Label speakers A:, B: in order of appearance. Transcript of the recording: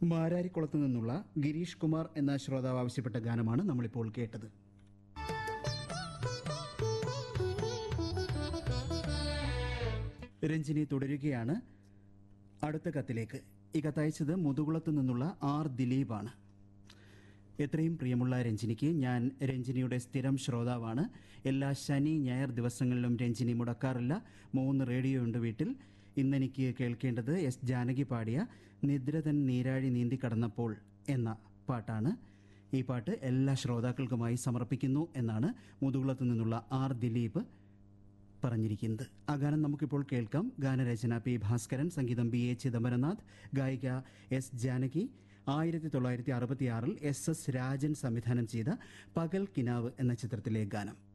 A: മാരാരിക്കുളത്ത് നിന്നുള്ള ഗിരീഷ് കുമാർ എന്ന ശ്രോതാവ് ആവശ്യപ്പെട്ട ഗാനമാണ് നമ്മളിപ്പോൾ കേട്ടത് രഞ്ജിനി തുടരുകയാണ് അടുത്ത കത്തിലേക്ക് ഈ കത്തയച്ചത് മുതുകുളത്ത് നിന്നുള്ള ആർ ദിലീപാണ് എത്രയും പ്രിയമുള്ള രഞ്ജിനിക്ക് ഞാൻ രഞ്ജിനിയുടെ സ്ഥിരം ശ്രോതാവാണ് എല്ലാ ശനി ഞായർ ദിവസങ്ങളിലും രഞ്ജിനി മുടക്കാറില്ല മൂന്ന് റേഡിയോ ഉണ്ട് വീട്ടിൽ ഇന്നെനിക്ക് കേൾക്കേണ്ടത് എസ് ജാനകി പാടിയ നിദ്രതൻ നീരാഴി നീന്തി കടന്നപ്പോൾ എന്ന പാട്ടാണ് ഈ പാട്ട് എല്ലാ ശ്രോതാക്കൾക്കുമായി സമർപ്പിക്കുന്നു എന്നാണ് മുതുകുളത്ത് നിന്നുള്ള ആർ ദിലീപ് പറഞ്ഞിരിക്കുന്നത് ആ ഗാനം നമുക്കിപ്പോൾ കേൾക്കാം ഗാനരചന പി ഭാസ്കരൻ സംഗീതം ബി എ ചിദംബരനാഥ് ഗായിക എസ് ജാനകി ആയിരത്തി തൊള്ളായിരത്തി അറുപത്തിയാറിൽ എസ് എസ് രാജൻ സംവിധാനം ചെയ്ത പകൽ കിനാവ് എന്ന ചിത്രത്തിലെ ഗാനം